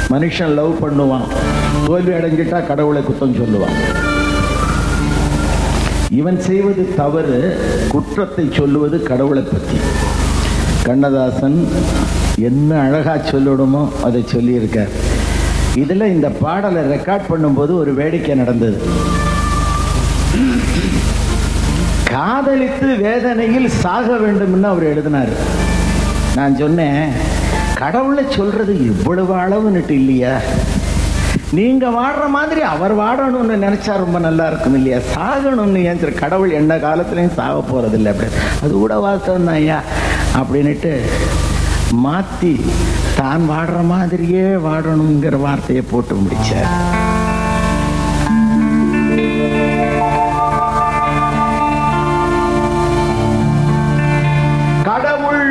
மனுஷன் லவ் பண்ணுவான் தோல்வி அடைஞ்சிட்டா கடவுளை குத்தம் சொல்லுவான் இவன் செய்வது தவறு குற்றத்தை சொல்லுவது கடவுளை பற்றி கண்ணதாசன் என்ன அழகா சொல்லணுமோ அதை சொல்லியிருக்கார் இதில் இந்த பாடலை ரெக்கார்ட் பண்ணும்போது ஒரு வேடிக்கை நடந்தது காதலித்து வேதனையில் சாக வேண்டும்னு அவர் எழுதினார் நான் சொன்னேன் கடவுளை சொல்றது இவ்வளவு அளவுன்னுட்டு இல்லையா நீங்க வாடுற மாதிரி அவர் வாடணும்னு நினைச்சா ரொம்ப நல்லா இருக்கும் இல்லையா சாகணும்னு ஏன் சரி, கடவுள் என்ன காலத்துலயும் சாக போறது இல்லை அப்படி அது கூட வாஸ்தவம் தான் ஐயா அப்படின்னுட்டு மாத்தி தான் வாடுற மாதிரியே வாடணுங்கிற வார்த்தையை போட்டு முடிச்சார் கடவுள்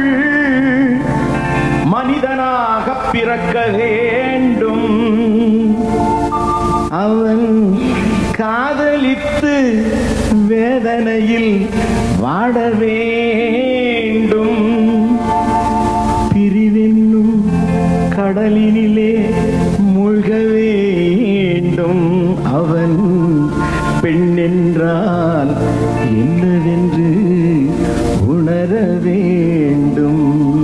மனிதனாக பிறக்க வேண்டும் அவன் காதலித்து வேதனையில் வாட வேண்டும் பிரிவென்னும் கடலினிலே மூழ்க வேண்டும் அவன் பெண் என்றால் என்னவென்று உணர வேண்டும்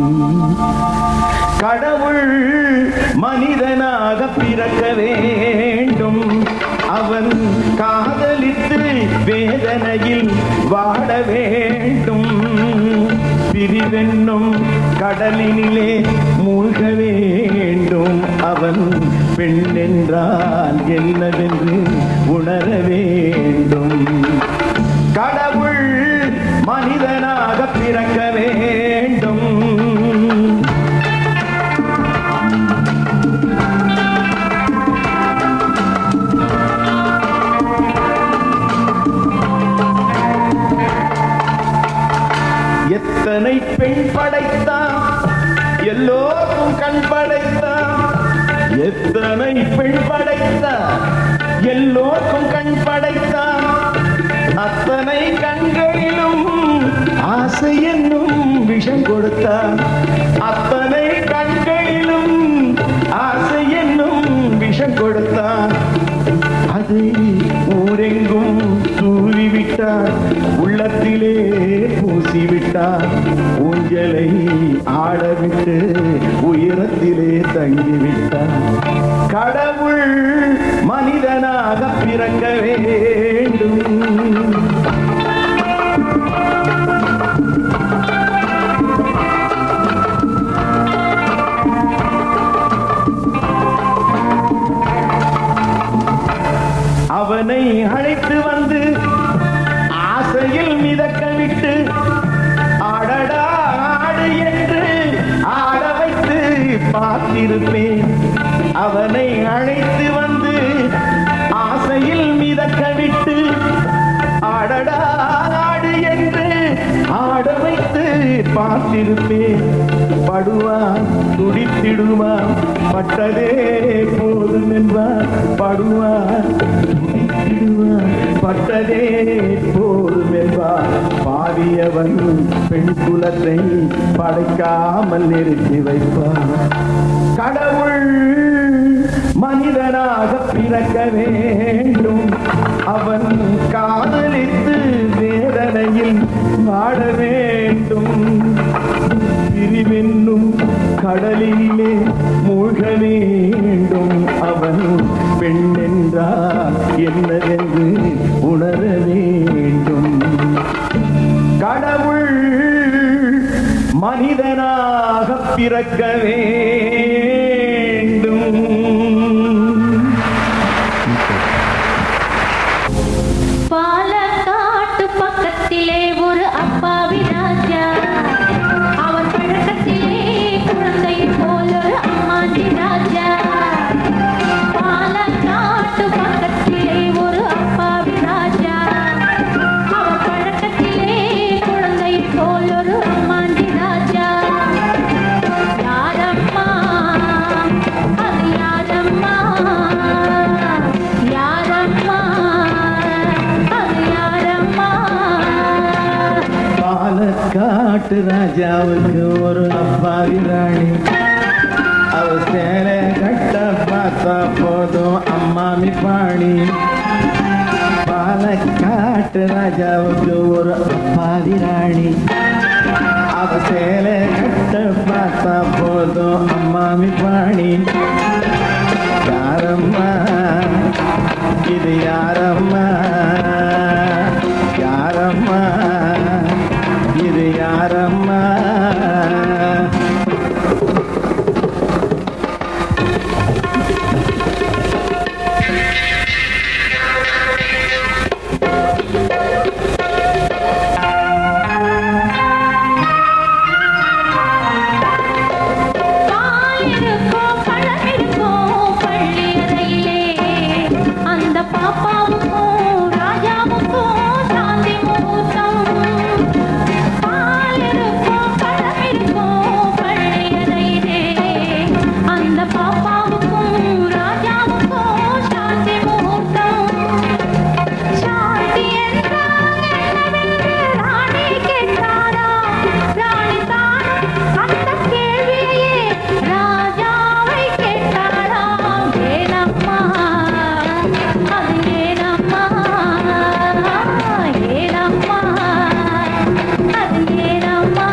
கடவுள் மனிதனாக பிறக்க வேண்டும் அவன் காதலித்து வேதனையில் வாட வேண்டும் பிரிவென்னும் கடலினிலே மூழ்க வேண்டும் அவன் பெண் என்றால் என்னவென்று உணர வேண்டும் கடவுள் மனிதனாக பிறக்க வேண்டும் எத்தனை பெண் படைத்தான் எல்லோருக்கும் கண் படைத்தான் எத்தனை பெண் படைத்தான் எல்லோருக்கும் கண் படைத்தான் அத்தனை கண்களிலும் ஆசை என்னும் விஷம் கொடுத்தான் அத்தனை கண்களிலும் ஆசை என்னும் விஷம் கொடுத்தான் அதை ஊரெங்கும் தூவிவிட்டார் உள்ளத்திலே பூசிவிட்டார் ஊஞ்சலை ஆடவிட்டு உயரத்திலே தங்கிவிட்டார் கடவுள் மனிதனாக பிறக்க வேண்டும் அவனை அழைத்து வந்து ஆசையில் மிதக்க விட்டு ஆடடா ஆடு என்று ஆட வைத்து பார்த்திருப்பேன் அவனை அழைத்து வந்து ஆசையில் மிதக்க விட்டு ஆடடா ஆடு என்று ஆட வைத்து பார்த்திருப்பேன் படுவான் துடித்திடுவான் பட்டதே போதும் என்பான் படுவான் துடித்திடுவான் பட்டதே போதும் என்பான் பாவியவன் பெண் குலத்தை படைக்காமல் நிறுத்தி வைப்பான் கடவுள் மனிதனாக பிறக்க வேண்டும் அவன் காதலித்து வேதனையில் வாட வேண்டும் பிரிவென்னும் கடலிலே மூழ்க வேண்டும் அவன் பெண் என்றால் என்னவென்று உணர வேண்டும் கடவுள் மனிதனாக பிறக்க வேண்டும் பாலக்காட்டு பக்கத்திலே ஒரு அப்பாவி ராஜா அவன் பழக்கத்திலே குழந்தை போல் ஒரு அம்மாண்டி ராஜா பாலக்காட்டு பக்கத்திலே ஒரு அப்பாவி ராஜா அவன் பழக்கத்திலே குழந்தை போல் ஒரு அம்மாண்டி ராஜா யாரம்மா அது யாரம்மா யாரம்மா அது யாரம்மா பாலக்காட்டு ராஜாவுக்கு ஒரு அப்பாவி ராணி அவ சேலை கட்ட பாணி பாலக்காட்டு ராஜாவுக்கு ஒரு அப்பாவி ராணி அவ சேலை கட்ட பார்த்தா போதும் அம்மாமி பாணி யாரம்மா இது யாரம்மா யாரம்மா இது யாரம்மா பாலிருக்கும் பழமிருக்கும் பள்ளி அறையிலே அந்த பாப்பாவுக்கும் ராஜாவுக்கும் சாந்தி முகூர்த்தம் பாலிருக்கும் பழமிருக்கும் பள்ளி அறையிலே அந்த பாப்பாவுக்கும் ராஜாவுக்கும் சாந்தி முகூர்த்தம் சாந்தி என்றால் என்னவென்று ராணி கேட்டாரா ராணி தானும் அந்த கேள்வியையே ராஜாவை கேட்டாராம் ஏனம்மா அது ஏனம்மா ஏனம்மா அது ஏனம்மா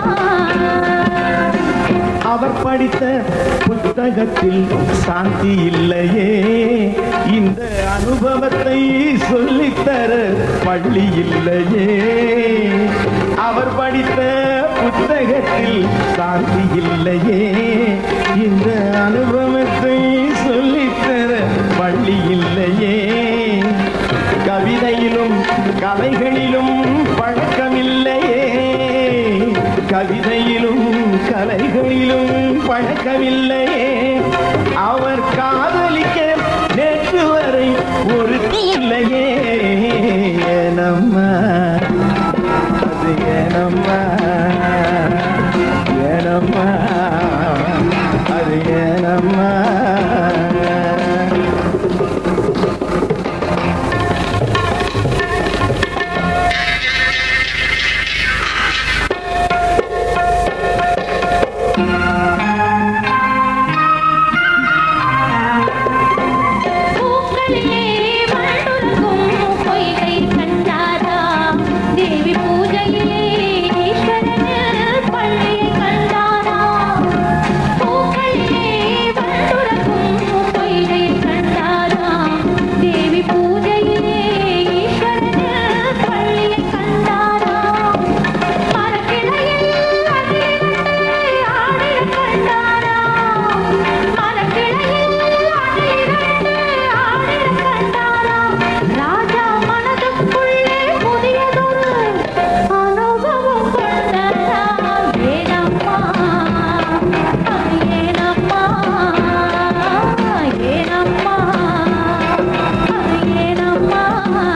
அவர் படித்த புத்தகத்தில் சாந்தி இல்லையே இந்த அனுபவத்தை சொல்லித்தர பள்ளி இல்லையே அவர் படித்த புத்தகத்தில் சாந்தி இல்லையே இந்த அனுபவத்தை சொல்லித்தர பள்ளி இல்லையே கவிதையிலும் கலைகளிலும் பழக்கமில்லையே கவிதையிலும் கலைகளிலும் பழக்கமில்லையே அவர் காதலிக்க நேற்று வரை ஒரு இல்லையே ஏனம்மா அது ஏனம்மா ஏனம்மா அது ஏனம்மா பூக்களிலே வண்டுறங்கும் பொய்கை கண்டாரா தேவி பூஜையிலே ஈஸ்வரனில் பள்ளியை கண்டாரா பூக்களிலே வண்டுறங்கும் பொய்கை கண்டாரா தேவி பூஜையிலே ஈஸ்வரனில் பள்ளியை கண்டாரா மரக்கிளையில் அதிரண்டு ஆடிட கண்டாரா மரக்கிளையில் அதிரண்டு ஆடிட கண்டாரா ராஜா மனதுக்குள்ளே புதியதொரு அனுபவம் கொண்டாரா ஏனம்மா அது ஏனம்மா ஏனம்மா அது ஏனம்மா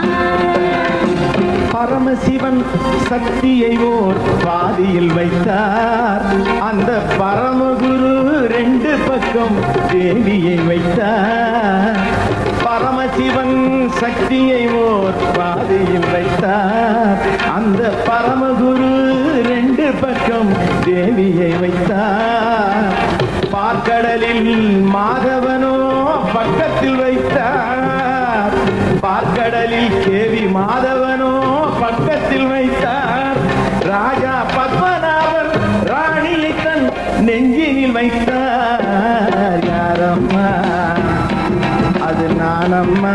பரமசிவன் சக்தியை ஓர் பாதியில் வைத்தார் அந்த பரமகுரு ரெண்டு பக்கம் தேவியை வைத்தார் பரமசிவன் சக்தியை ஓர் பாதியில் வைத்தார் அந்த பரமகுரு ரெண்டு பக்கம் தேவியை வைத்தார் பார்க்கடலில் மாதவனோ பக்கத்தில் வைத்தார் பார்க்கடலில் கேவி மாதவனோ பக்கத்தில் வைத்தார் ராஜா பத்மநாபன் ராணியை தன் நெஞ்சினில் வைத்தார் யாரம்மா அது நானம்மா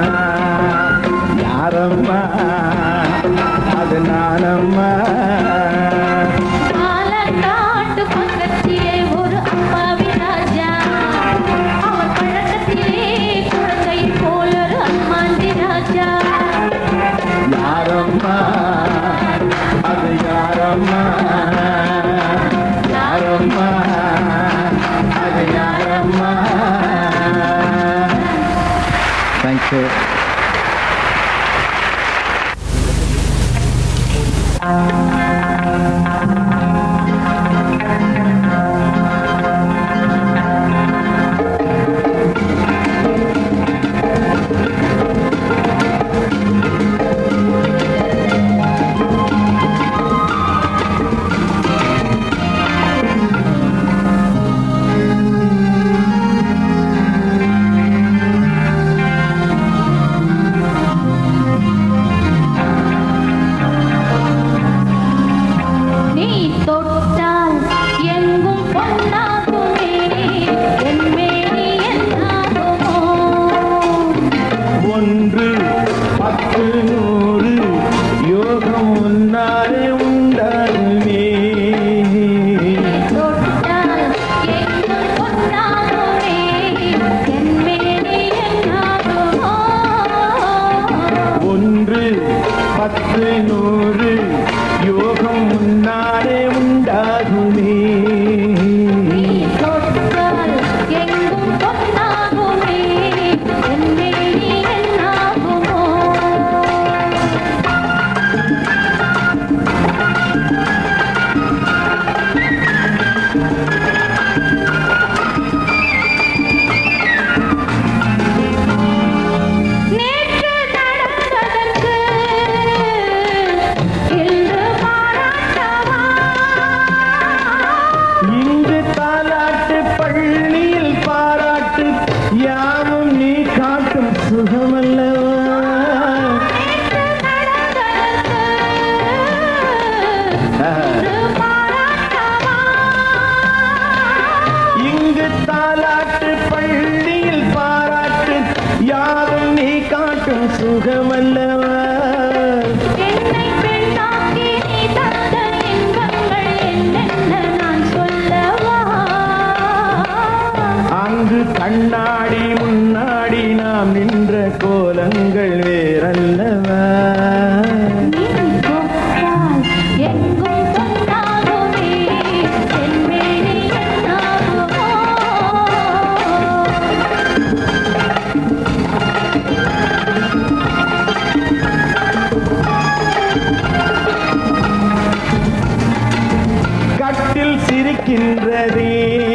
யாரம்மா அது நானம்மா பாலக்காட்டு பக்கத்திலே ஒரு அப்பாவி ராஜா அவர் பழக்கத்திலே குழந்தை போல் ஒரு அம்மாண்டி ராஜா யாரம்மா அது யாரம்மா யாரம்மா அது யாரம்மா தேங்க்யூ கண்ணாடி முன்னாடி நாம் நின்ற கோலங்கள் வேறல்லவா நீ தொட்டால் எங்கும் பொன்னாகுமே செம்மேனி என்னாகுமோ கட்டில் சிரிக்கின்றதே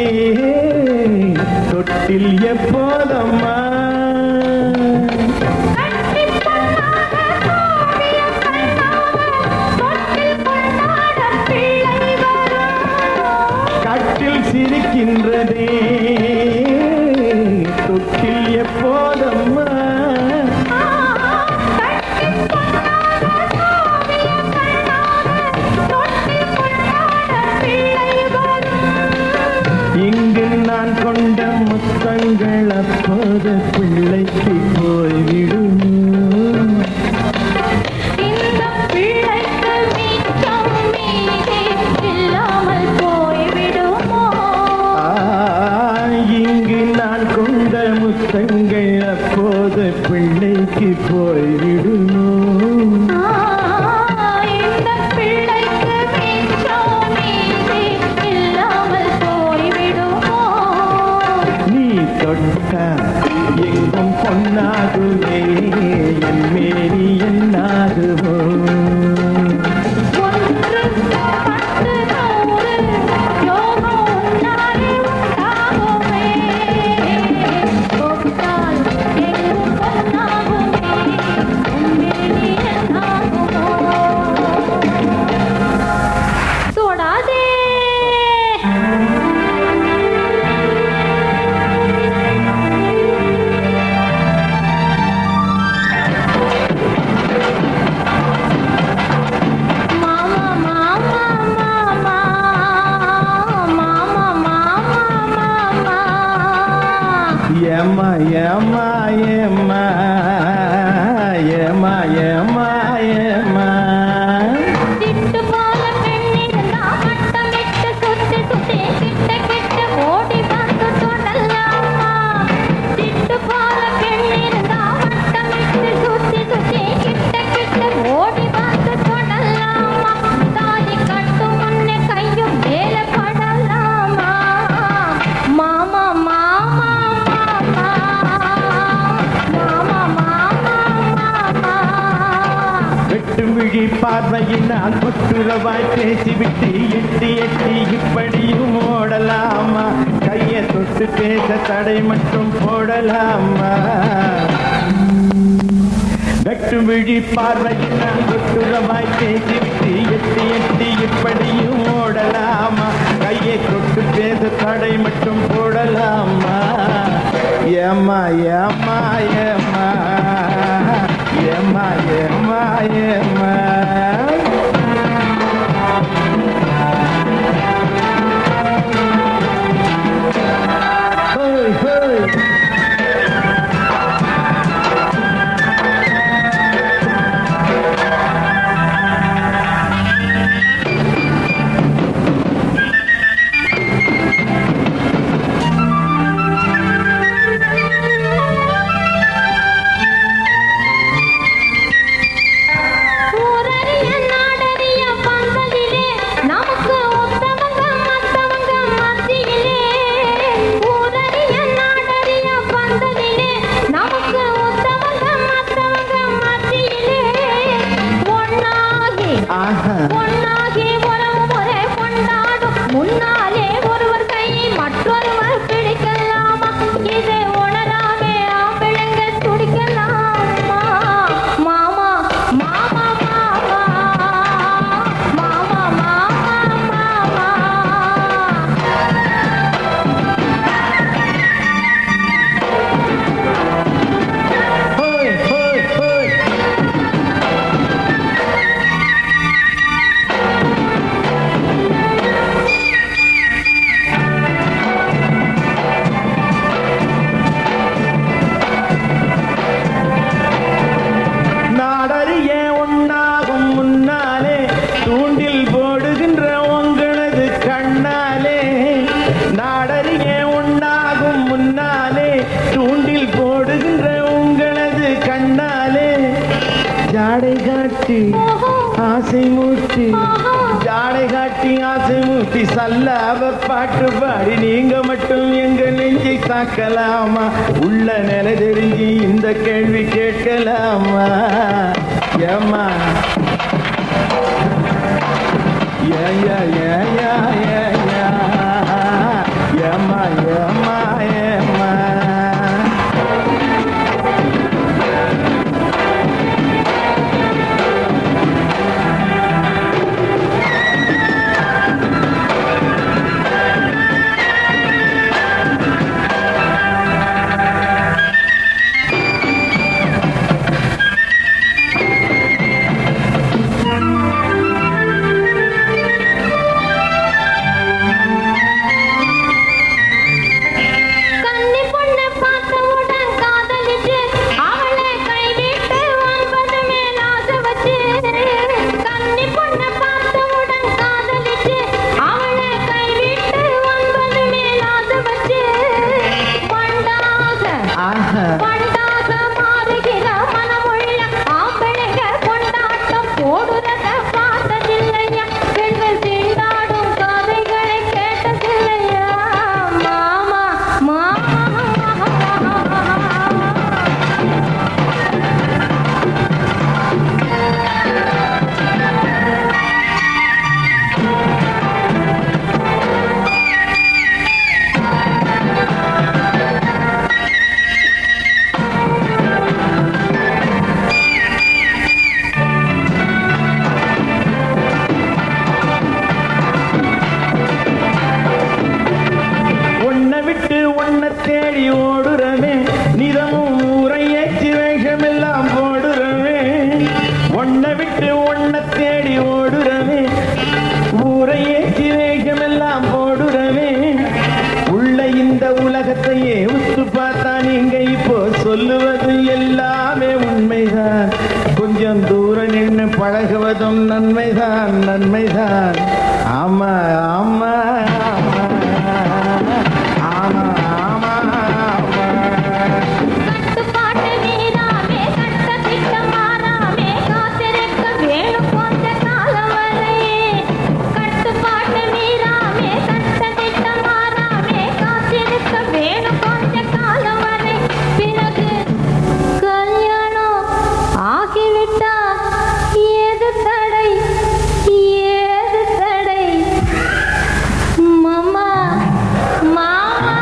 தொட்டில் எப்போதம்மா கட்டிப் பொன்னாக கோடிய கண்ணாக தொட்டில் கொண்டாட பிள்ளை வரும் கட்டில் சிரிக்கின்றதே தொட்டில் எப்போதம்மா இங்கு நான் கொண்ட முத்தங்கள் அப்போது பிள்ளைக்கு போய்விடும் ஆ, இங்கு நான் கொண்ட முத்தங்கள் அப்போது பிள்ளைக்கு போய்விடுமோ நீ தொட்ட எங்கும் பொன்னாகுவே என் மேனி என்னாகுமோ சோடாதே மாமா மாமா மாமா மாமா மாமா மாமா ஏமா ஏமா ஏமா ஏமா ஏமா ஏமா திட்டு போல பெண்ணிருந்தா மட்டமிட்டு சுத்தி சுத்தி கிட்ட கிட்ட ஓடி வந்து தொடலாமா திட்டு போல பெண்ணிருந்தா மட்டமிட்டு சுத்தி சுத்தி கிட்ட கிட்ட ஓடி வந்து தொடலாமா தாலி கட்டும் முன்னே கையும் மேல படலாமா மாமா மாமா மாமா மாமா மாமா மாமா வெட்டு விழி பார்வையினால் கொட்டுறவாய் பேசிவிட்டு எட்டி எட்டி இப்படியும் ஓடலாமா கையை தொட்டு பேச தடை மட்டும் போடலாமா வெட்டு விழி பார்வையினால் கொட்டுறவாய் பேசிவிட்டு எட்டி எட்டி இப்படியும் ஓடலாமா கையை தொட்டு பேச தடை மட்டும் போடலாமா ஏமா ஏமா ஏமா ஏமா ஏமா ஏமா ஹோய் ஹோய் ஊரறிய நாடறிய பந்தலிலே நமக்கு ஒத்தவங்க மத்தவங்க மத்தியிலே ஊரறிய நாடறிய தூண்டில் போடுகின்ற உங்களது கண்ணாலே ஜாடை காட்டி ஆசை மூட்டி ஜாடை காட்டி ஆசை மூட்டி சல்லாப பாட்டு பாடி நீங்க மட்டும் எங்க நெஞ்சை தாக்கலாமா உள்ள நிலை தெரிஞ்சு இந்த கேள்வி கேட்கலாமா ஏமா Yeah, yeah, yeah, yeah, yeah, yeah. Yeah, ma, yeah, ma, yeah, ma. கன்னி பொண்ணு பார்த்தவுடன் காதலிச்சு அவளை கைவிட்டு ஒன்பது மேல் ஆசை வச்சு கன்னி பொண்ணு பார்த்தவுடன் காதலிச்சு அவளை கைவிட்டு ஒன்பது மேல் ஆசை வச்சு பண்டாக ஆஹா. பண்டாக மாறுகிற மனமுள்ள ஆம்பளைங்க கொண்டாட்டம் போடுறத பார்த்ததில்லையா பெண்கள் திண்டாடும் கதைகளை கேட்டதில்லையா மாமா மாமா உன்னை விட்டு உன்னை தேடி ஓடுறவே நிறமும் ஊரையேற்றி வேஷமெல்லாம் போடுறவே உன்னை விட்டு உன்னை தேடி ஓடுறவே ஊரையேற்றி வேஷமெல்லாம் போடுறவே உள்ள இந்த உலகத்தையே உத்து பார்த்தா நீங்க இப்போ சொல்லுவது எல்லாமே உண்மைதான் கொஞ்சம் தூரம் நின்று பழகுவதும் நன்மைதான் நன்மைதான் ஆமா ஆமா ஆமா ஆமா ஆமா ஆமா கட்டுப்பாட்டு மீறாமே சட்ட திட்டம் மாறாமே காத்திருக்க வேணும் கொஞ்ச காலம் வரை கட்டுப்பாட்டு மீறாமே சட்ட திட்டம் மாறாமே காத்திருக்க வேணும் கொஞ்ச காலம் வரை பிறகு கல்யாணம் ஆகிவிட்டா ஏது தடை ஏது தடை மாமா மாமா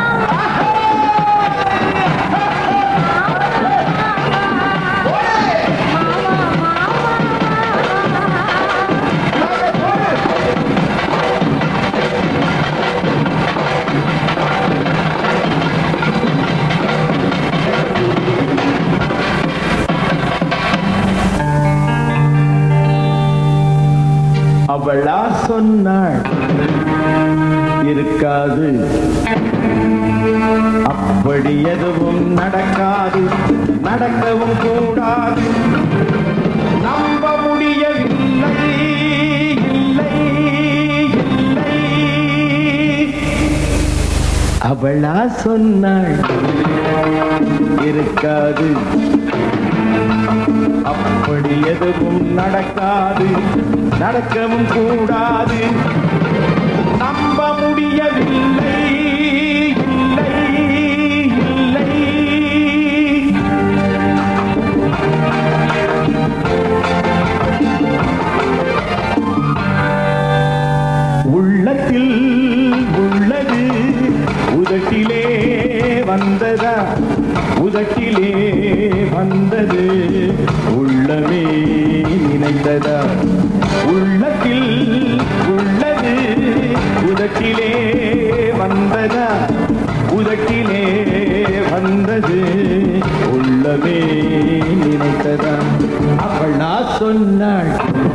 அவளா சொன்னாள் இருக்காது அப்படி எதுவும் நடக்காது நடக்கவும் கூடாது நம்ப முடியவில்லை இல்லை இல்லை அவளா சொன்னாள் இருக்காது அப்படி எதுவும் நடக்காது நடக்கவும் கூடாது நம்ப முடியவில்லை இல்லை இல்லை உள்ளத்தில் உள்ளது உதட்டிலே வந்ததா உதட்டிலே வந்தது உள்ளமே நினைத்ததா உள்ளத்தில் உள்ளது உதட்டிலே வந்ததா உதட்டிலே வந்தது உள்ளமே நினைத்ததா அவள் நான் சொன்னாள்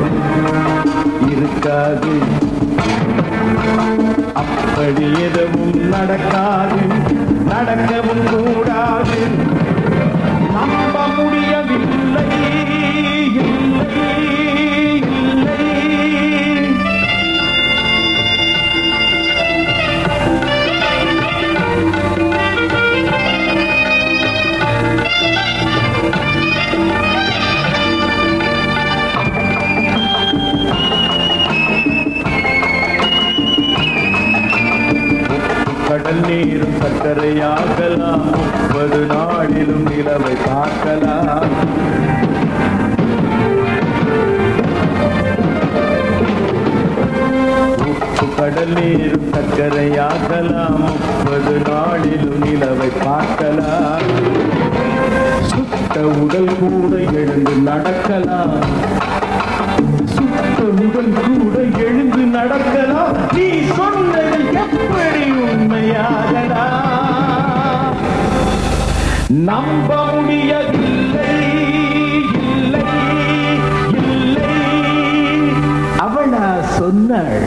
இருக்காது அப்படி எதுவும் நடக்காது நடக்கவும் கூடாது நம்ப முடியவில்லை இல்லை இல்லை ஆ சர்க்கரையாகலாம் முப்பது நாளிலும் நிலவை பார்க்கலாம் உப்பு கடல் நீரும் சர்க்கரையாகலாம் முப்பது நாளிலும் நிலவை பார்க்கலாம் சுத்த உடல் கூட எழுந்து நடக்கலாம் சுத்த உடல் கூட எழுந்து நடக்கலாம் நீ சொன்னது எப்படி உண்மையாகலாம் நம்ப முடியவில்லை இல்லை இல்லை அவளா சொன்னாள்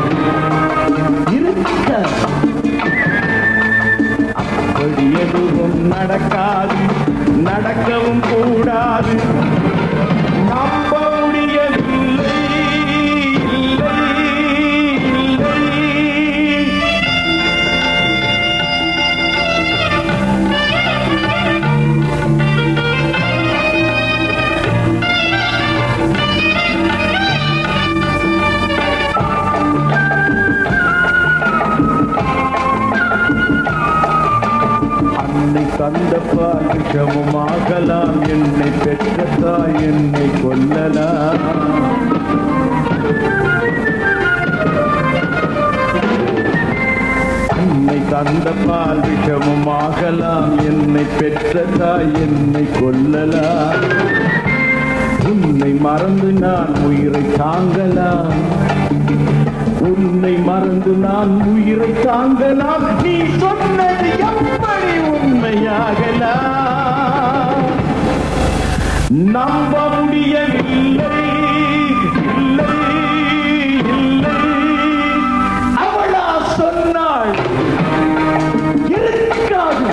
இருக்க அப்படி எதுவும் நடக்காது நடக்கவும் கூடாது நம்ப முடியவில்லை இல்லை இல்லை அன்னை தந்த பால் விஷமும் ஆகலாம் என்னை பெற்ற தாய் என்னை கொல்லலாம் அன்னை தந்த பால் விஷமும் ஆகலாம் என்னை பெற்ற தாய் என்னை கொல்லலாம் உன்னை மறந்து நான் உயிரை தாங்கலாம் உன்னை மறந்து நான் உயிரை தாங்கலாம் நீ சொன்னது எப்படி உண்மையாகலாம் நம்ப முடியவில்லை இல்லை இல்லை அவளா சொன்னாள் இருக்காது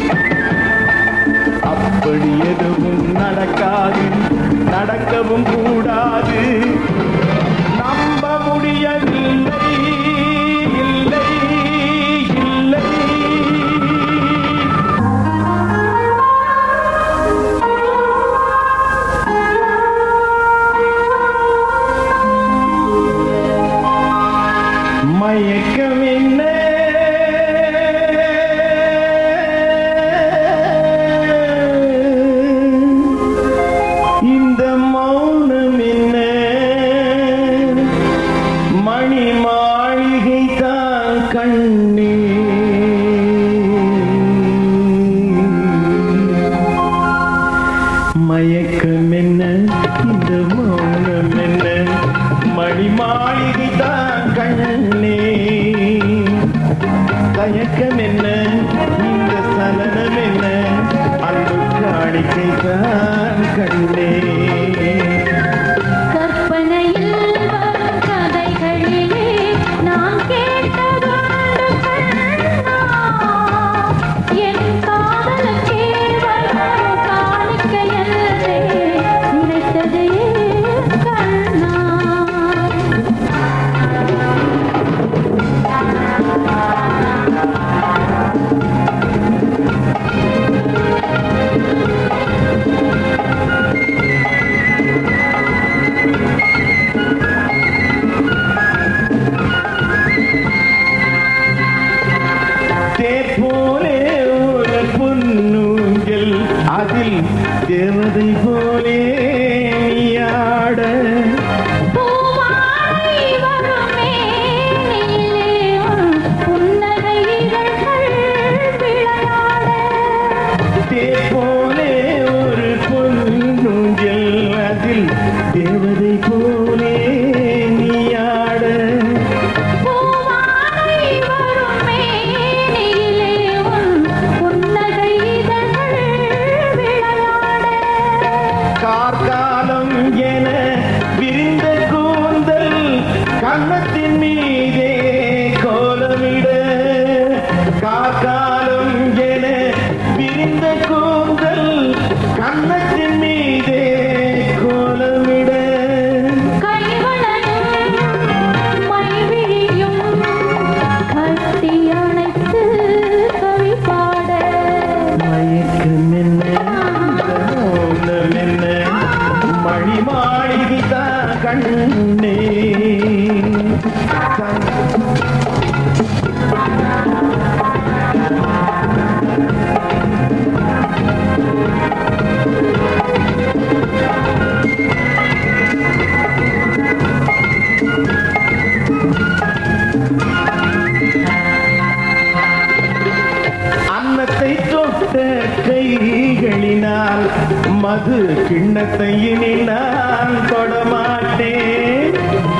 அப்படி எதுவும் நடக்காது நடக்கவும் கூடாது நம்ப முடியவில்லை இல்லை இல்லை மயக்கம் என்ன இந்த மௌனம் என்ன மணி மாளிகை தான் கண்ணே மயக்கம் என்ன இந்த மௌனம் என்ன மணி மாளிகை தான் கண்ணே தயக்கம் என்ன இந்த சலனம் என்ன அன்பு காணிக்கை தான் கண்ணே கற்பனையில் வரும் கதைகளிலே நான் கேட்டதுண்டு கண்ணா என் காதலுக்கே வரும் காணிக்கையல்லவே நினைத்ததே கண்ணா தேர் போலே ஒரு பொன்னூஞ்சல் அதில் தேவதை போலே நீயாட பூமாலை வரும் மேனிலே உன் புன்னகை இதழ்கள் விளையாட தேர் போலே ஒரு பொன்னூஞ்சல் அதில் தேவதை போலே நீயாட பூமாலை வரும் மேனிலே உன் புன்னகை இதழ்கள் விளையாட கார்காலம் என விரிந்த கூந்தல் கன்னத்தின் மீதே கோலமிட கார்காலம் என விரிந்த கூந்தல் கைகளினால் மது கிண்ணத்தை இனி நான் தொடமாட்டேன்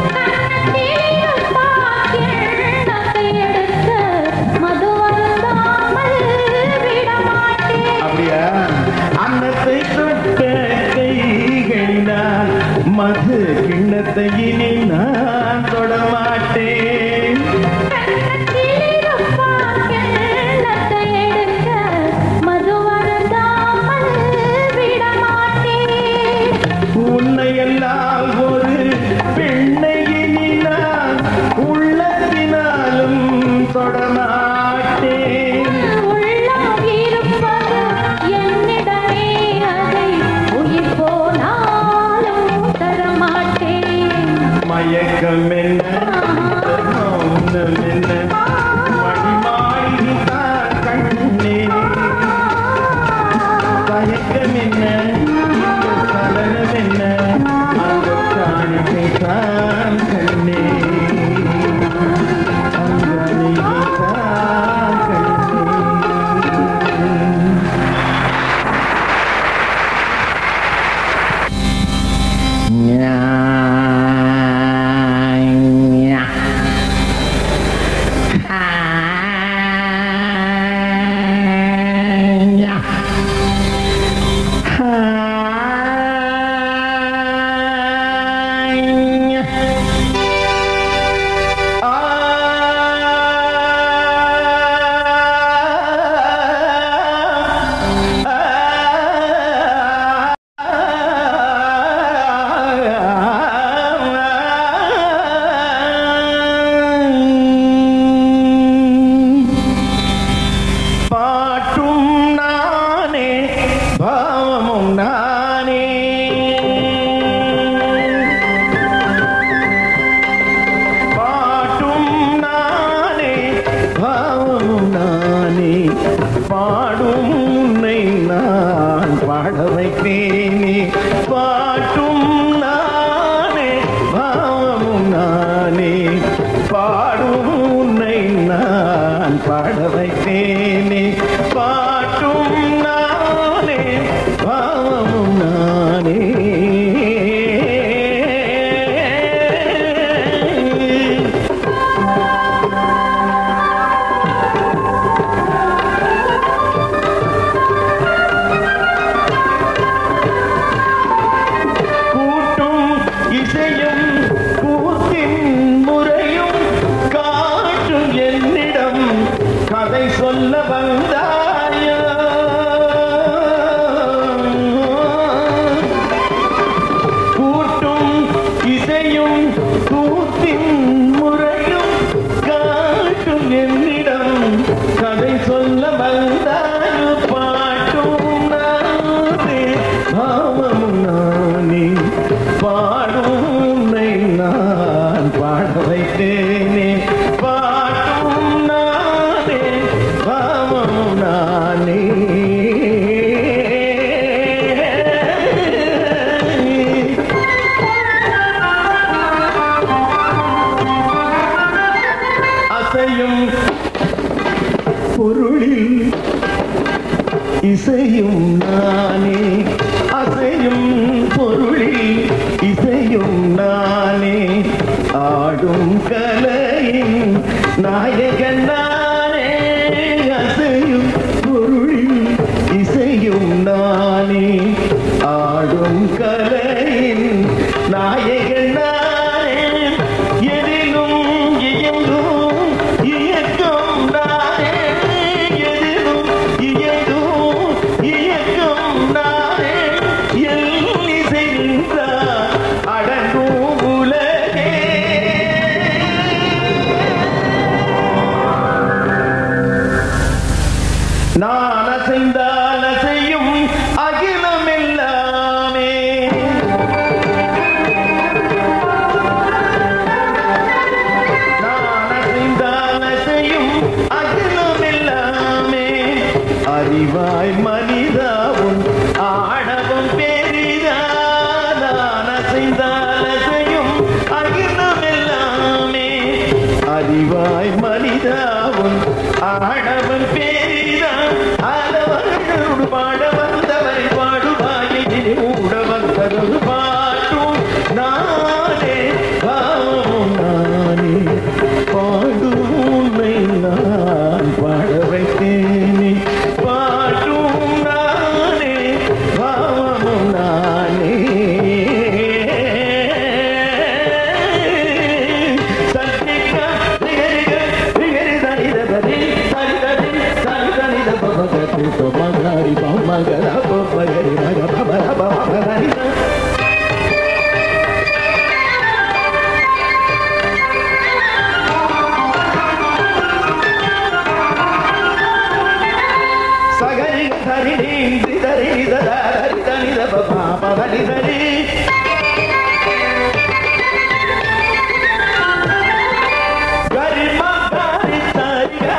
அப்படியா அன்னத்தை தொட்ட கைகளினால் மது கிண்ணத்தை இனி நான் தொடமாட்டேன் உன்னை எல்லாம் ஒரு பெண்ணை இனி நான் உள்ளத்தினாலும் தொடமாட்டேன் மயக்கம் என்ன மௌனம் என்ன மணிமாளிகை தான் கண்ணே தயக்கம் என்ன இந்த சலனம் என்ன அந்த காணிக்கை தான் கண்ணே அந்த அணிகை தான் கண்ணே பாட்டும் நானே பாவமும் நானே பாட்டும் நானே பாவமும் நானே பாடும் உன்னை நான் பாட வைப்பேனே பாட்டும் நானே பாவமும் நானே பாடும் உன்னை நான் பாட வைப்பேனே பாட்டும் நானே பாவமும் நானே கூட்டும் இசையும் கூத்தின் முறையும் காட்டும் என்னிடம் கதை சொல்ல வந்தாயோ கூட்டும் இசையும் கூத்தின் முறையும் காட்டும் என்னிடம் கதை சொல்ல வந்தாயோ பாட்டும் நானே பாவமும் நானே பாடும் உன்னை நான் பாட வைத்தேனே பாட்டும் நானே பாவமும் நானே அசையும் பொருளில் இசையும் நானே அசையும் பொருளில் இசையும் நானே ஆடும் கலையின் நாயகன் நானே அசையும் பொருளில் இசையும் நானே ஆடும் கலையின் நாயகன் நானே எதிலும் இயங்கும் இயக்கம் நானே எதிலும் இயங்கும் இயக்கம் நானே எல் இசை நின்றார் அடங்கும் உலகே மகர மகரி மக பபர பபரி சகரி சரி நீ தரி தரி தனி பபா பபரி தரி கரி மகரி தரி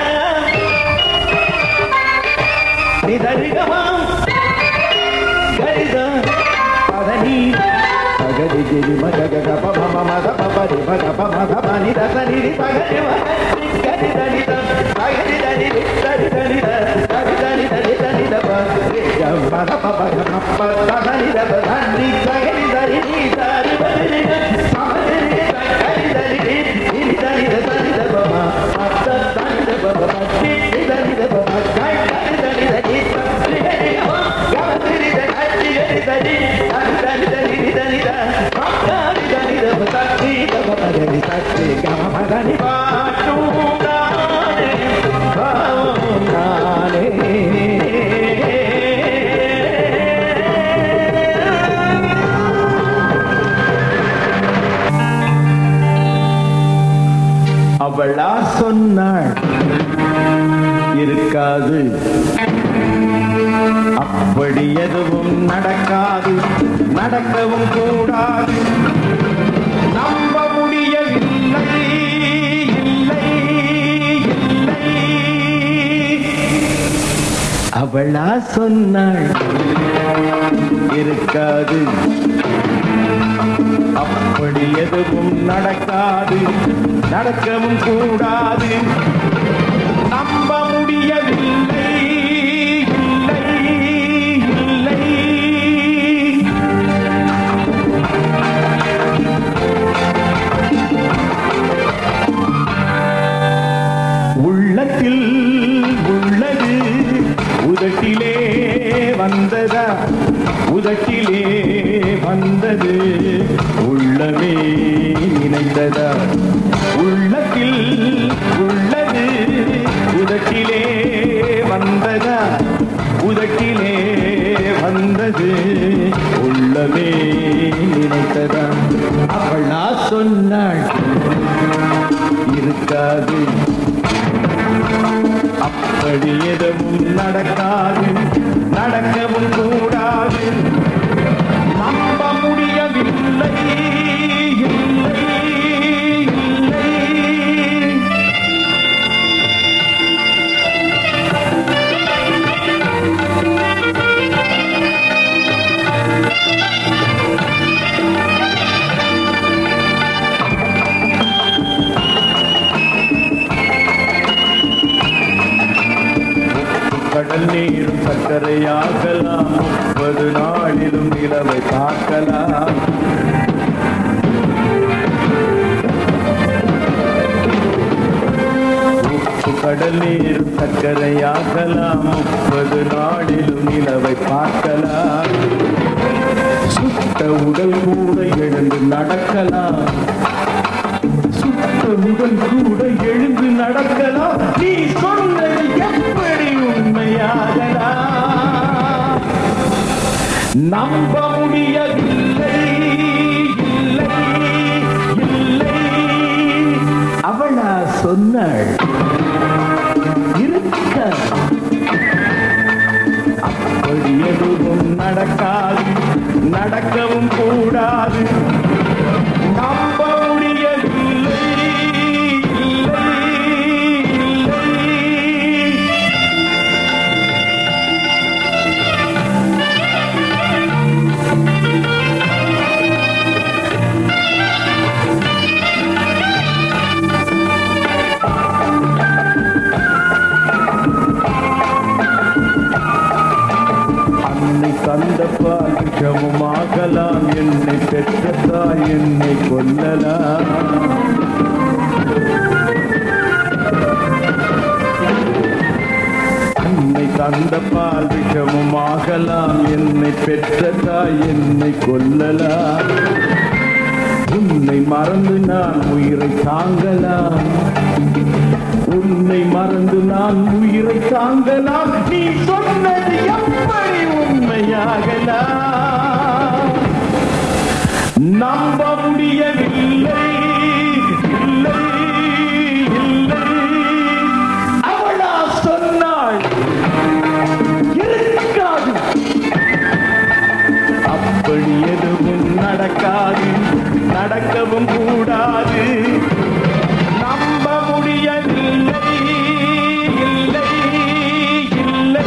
நிதரிகமாம் கரித பதனி பகரி கிரி மக க ப ம ம மத ப பரி மக ப மத ப நி த ச நி ரி பகரி ம கரி த நி த பகரி த நி ரி த ரி த நி த கரி த நி த ரி த நி த ப ரி க ம த ப ப க ம ப த த நி த ப த நி பகரி த ரி நி த ரி ப ரி ரி க ச ம ரி ரி த கரி த ரி ரி நி ரி த நி த த நி த ப ம ம த த நி த ப ப ம ரி ரி த நி த ப ம க க ரி த நி த நி த ரி ரி ரி க ம க ம ரி ரி த க ரி ரி த ரி த ரி த ரி த ரி ரி த நி த ம க ரி த நி த ப த ரி த ப ப த ரி த ரி க ம ப த நி பா டு நானே பா அவளா சொன்னாள் இருக்காது அப்படி எதுவும் நடக்காது நடக்கவும் கூடாது நம்ப முடியவில்லை இல்லை இல்லை அவளா சொன்னாள் இருக்காது அப்படி எதுவும் நடக்காது நடக்கவும் கூடாது நம்ப முடியவில்லை இல்லை இல்லை உள்ளத்தில் உள்ளது உதட்டிலே வந்ததா உதட்டிலே வந்தது உள்ளமே நினைத்ததா உள்ளத்தில் உள்ளது உதட்டிலே வந்ததா உதட்டிலே வந்தது உள்ளமே நினைத்ததா அவளா சொன்னாள் இருக்காது அப்படி எதுவும் நடக்காது நடக்கவும் கூடாது நம்ப முடியவில்லை இல்லை இல்லை கடல் நீரும் சர்க்கரையாகலாம் முப்பது நாளிலும் நிலவை பார்க்கலாம் உப்பு கடல் நீரும் சர்க்கரையாகலாம் முப்பது நாளிலும் நிலவை பார்க்கலாம் சுத்த உடல் கூட எழுந்து நடக்கலாம் சுத்த உடல் கூட எழுந்து நடக்கலாம் நீ சொன்னது எப்படி உண்மையாகலாம் நம்ப முடியவில்லை இல்லை இல்லை அவளா சொன்னாள் இருக்க அப்படி எதுவும் நடக்காது நடக்கவும் கூடாது நம்ப முடியவில்லை இல்லை இல்லை அன்னை தந்த பால் விஷமும் ஆகலாம் என்னை பெற்ற தாய் என்னை கொல்லலாம் அன்னை தந்த பால் விஷமும் ஆகலாம் என்னை பெற்ற தாய் என்னை கொல்லலாம் உன்னை மறந்து நான் உயிரை தாங்கலாம் உன்னை மறந்து நான் உயிரை தாங்கலாம் நீ சொன்னது எப்படி உண்மையாகலாம் நம்ப முடியவில்லை இல்லை இல்லை அவளா சொன்னாள் இருக்காது அப்படி எதுவும் நடக்காது நடக்கவும் கூடாது நம்ப முடியவில்லை இல்லை இல்லை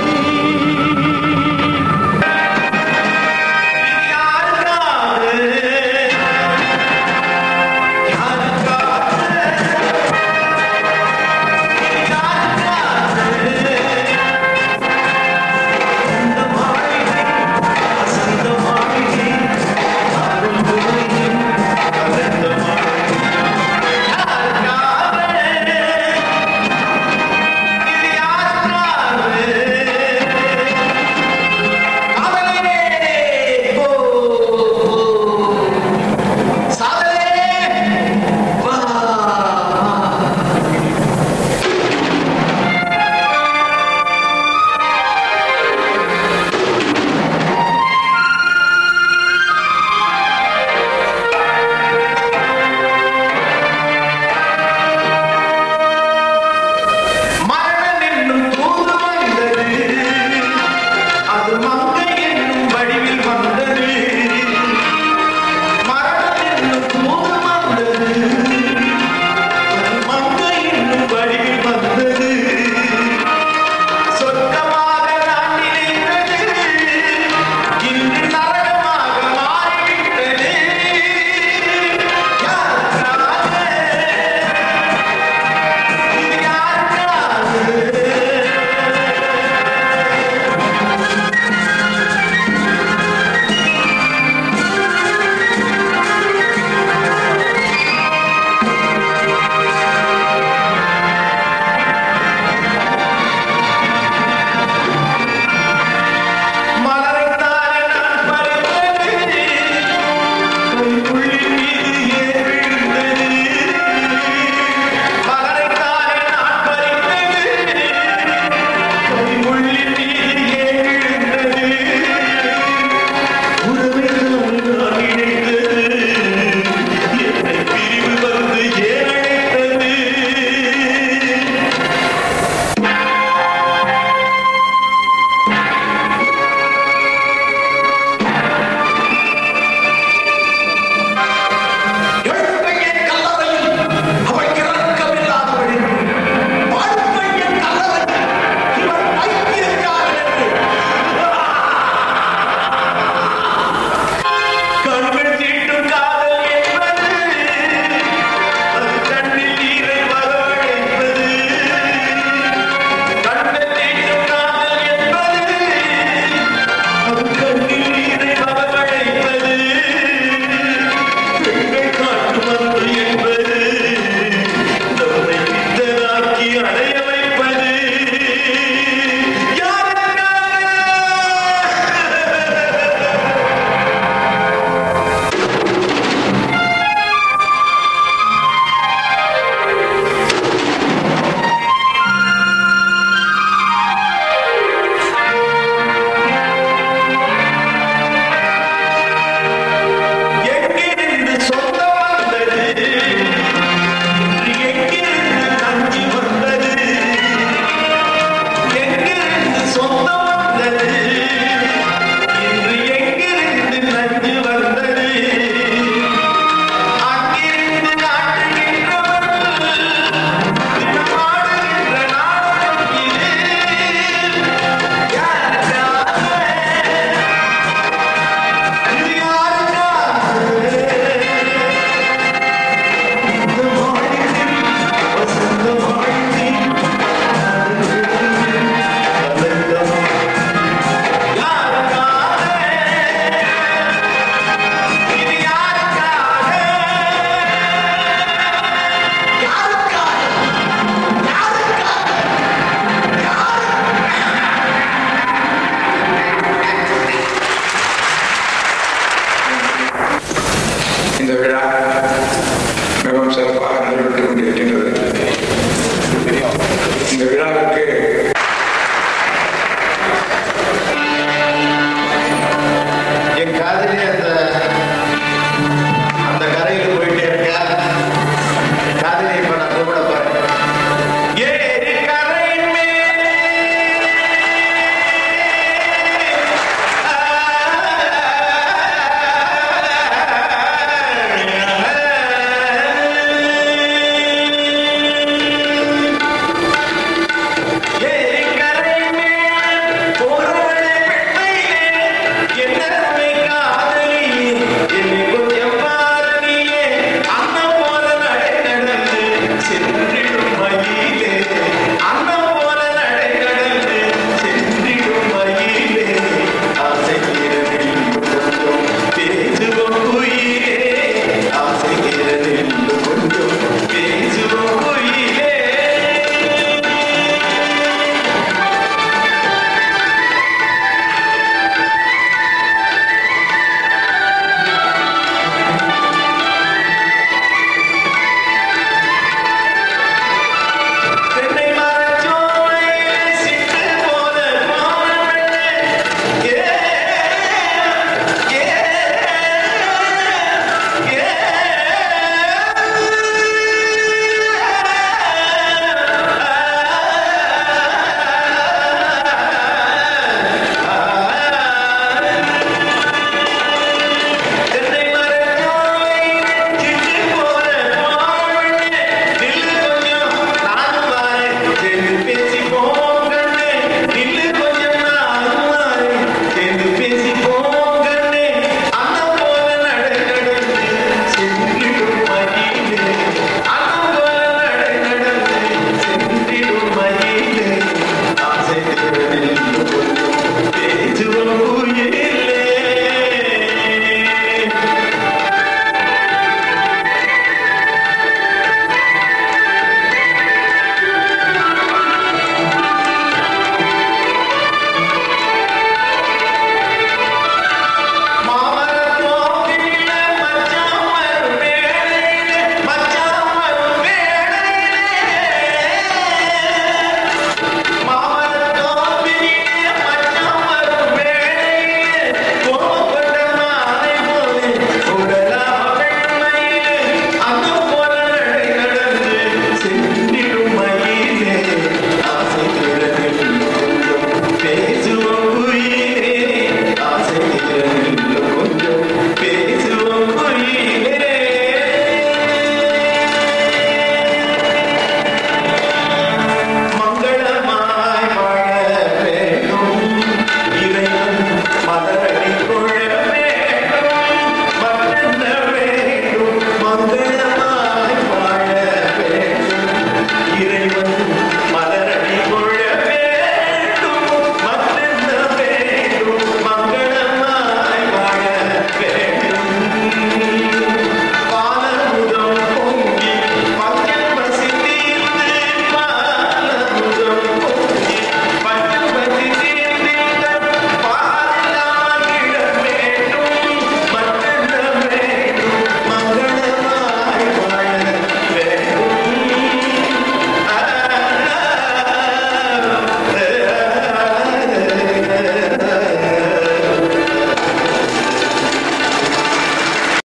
மரணம் என்னும் தூது வந்தது அது மங்கை என்னும் வடிவில் வந்தது மரணம் என்னும் தூது வந்தது அது மங்கை என்னும் வடிவில் வந்தது சொர்க்கமாக நான் நினைத்தது இன்று நரகமாக மாறிவிட்டது யாருக்காக இது யாருக்காக காதலியா